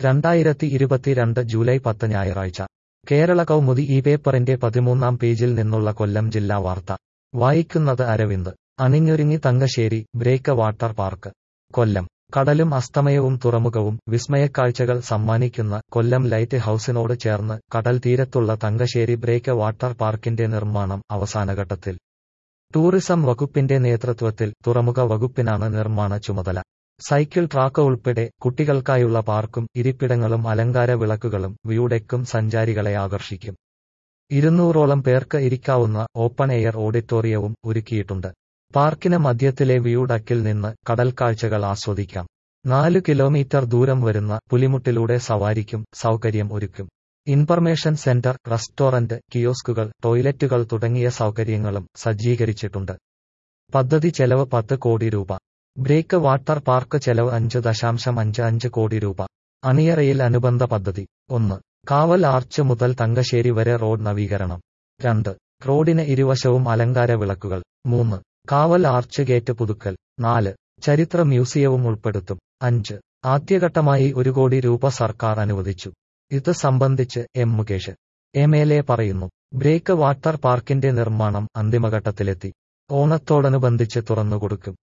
രണ്ടായിരത്തി ഇരുപത്തിരണ്ട് ജൂലൈ പത്ത് ഞായറാഴ്ച കേരള കൗമുദി ഈ പേപ്പറിന്റെ പതിമൂന്നാം പേജിൽ നിന്നുള്ള കൊല്ലം ജില്ലാ വാർത്ത വായിക്കുന്നത് അരവിന്ദ് അണിഞ്ഞൊരുങ്ങി Thangassery breakwater park Kollam കടലും അസ്തമയവും തുറമുഖവും വിസ്മയക്കാഴ്ചകൾ സമ്മാനിക്കുന്ന കൊല്ലം ലൈറ്റ് ഹൌസിനോട് ചേർന്ന് കടൽ തീരത്തുള്ള തങ്കശ്ശേരി ബ്രേക്ക് വാട്ടർ പാർക്കിന്റെ നിർമ്മാണം അവസാനഘട്ടത്തിൽ ടൂറിസം വകുപ്പിന്റെ നേതൃത്വത്തിൽ തുറമുഖ വകുപ്പിനാണ് നിർമ്മാണ ചുമതല സൈക്കിൾ ട്രാക്ക് ഉൾപ്പെടെ കുട്ടികൾക്കായുള്ള പാർക്കും ഇരിപ്പിടങ്ങളും അലങ്കാര വിളക്കുകളും വ്യൂഡെക്കും സഞ്ചാരികളെ ആകർഷിക്കും ഇരുന്നൂറോളം പേർക്ക് ഇരിക്കാവുന്ന ഓപ്പൺ എയർ ഓഡിറ്റോറിയവും ഒരുക്കിയിട്ടുണ്ട് പാർക്കിന് മധ്യത്തിലെ വ്യൂ ഡക്കിൽ നിന്ന് കടൽ കാഴ്ചകൾ ആസ്വദിക്കാം നാലു കിലോമീറ്റർ ദൂരം വരുന്ന പുലിമുട്ടിലൂടെ സവാരിക്കും സൗകര്യം ഒരുക്കും ഇൻഫർമേഷൻ സെന്റർ റെസ്റ്റോറന്റ് കിയോസ്കുകൾ ടോയ്ലറ്റുകൾ തുടങ്ങിയ സൗകര്യങ്ങളും സജ്ജീകരിച്ചിട്ടുണ്ട് പദ്ധതി ചെലവ് പത്ത് കോടി രൂപ ബ്രേക്ക് വാട്ടർ പാർക്ക് ചെലവ് അഞ്ച് ദശാംശം അഞ്ച് അഞ്ച് കോടി രൂപ അണിയറയിൽ അനുബന്ധ പദ്ധതി ഒന്ന് കാവൽ ആർച്ച് മുതൽ തങ്കശ്ശേരി വരെ റോഡ് നവീകരണം രണ്ട് റോഡിന് ഇരുവശവും അലങ്കാര വിളക്കുകൾ മൂന്ന് കാവൽ ആർച്ച് ഗേറ്റ് പുതുക്കൽ നാല് ചരിത്ര മ്യൂസിയവും ഉൾപ്പെടുത്തും അഞ്ച് ആദ്യഘട്ടമായി ഒരു കോടി രൂപ സർക്കാർ അനുവദിച്ചു ഇത് സംബന്ധിച്ച് M Mukesh M L A പറയുന്നു ബ്രേക്ക് വാട്ടർ പാർക്കിന്റെ നിർമ്മാണം അന്തിമഘട്ടത്തിലെത്തി ഓണത്തോടനുബന്ധിച്ച് തുറന്നുകൊടുക്കും